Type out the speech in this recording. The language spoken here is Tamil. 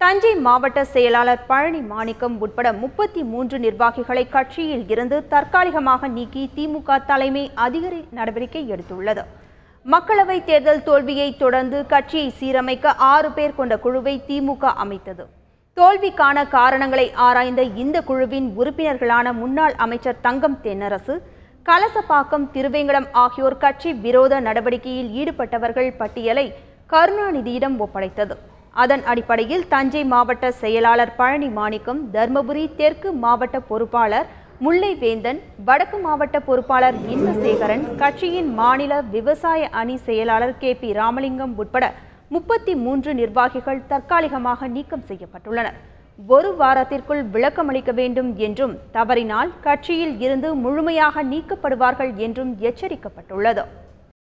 தஞ்சை மாவட்ட செயலாளர் பழனி மாணிக்கம் உட்பட முப்பத்தி மூன்று நிர்வாகிகளை கட்சியில் இருந்து தற்காலிகமாக நீக்கி திமுக தலைமை அதிகாரி நடவடிக்கை எடுத்துள்ளது மக்களவை தேர்தல் தோல்வியை தொடர்ந்து கட்சியை சீரமைக்க ஆறு பேர் கொண்ட குழுவை திமுக அமைத்தது தோல்விக்கான காரணங்களை ஆராய்ந்த இந்த குழுவின் உறுப்பினர்களான முன்னாள் அமைச்சர் தங்கம் தென்னரசு கலசப்பாக்கம் திருவேங்கடம் ஆகியோர் கட்சி விரோத நடவடிக்கையில் ஈடுபட்டவர்கள் பட்டியலை கருணாநிதியிடம் ஒப்படைத்தது அதன் அடிப்படையில் தஞ்சை மாவட்ட செயலாளர் பழனி மாணிக்கம் தர்மபுரி தெற்கு மாவட்ட பொறுப்பாளர் முல்லை வேந்தன் வடக்கு மாவட்ட பொறுப்பாளர் இன்பசேகரன் கட்சியின் மாநில விவசாய அணி செயலாளர் கே பி ராமலிங்கம் உட்பட முப்பத்தி மூன்று நிர்வாகிகள் தற்காலிகமாக நீக்கம் செய்யப்பட்டுள்ளனர் ஒரு வாரத்திற்குள் விளக்கமளிக்க வேண்டும் என்றும் தவறினால் கட்சியில் இருந்து முழுமையாக நீக்கப்படுவார்கள் என்றும் எச்சரிக்கப்பட்டுள்ளது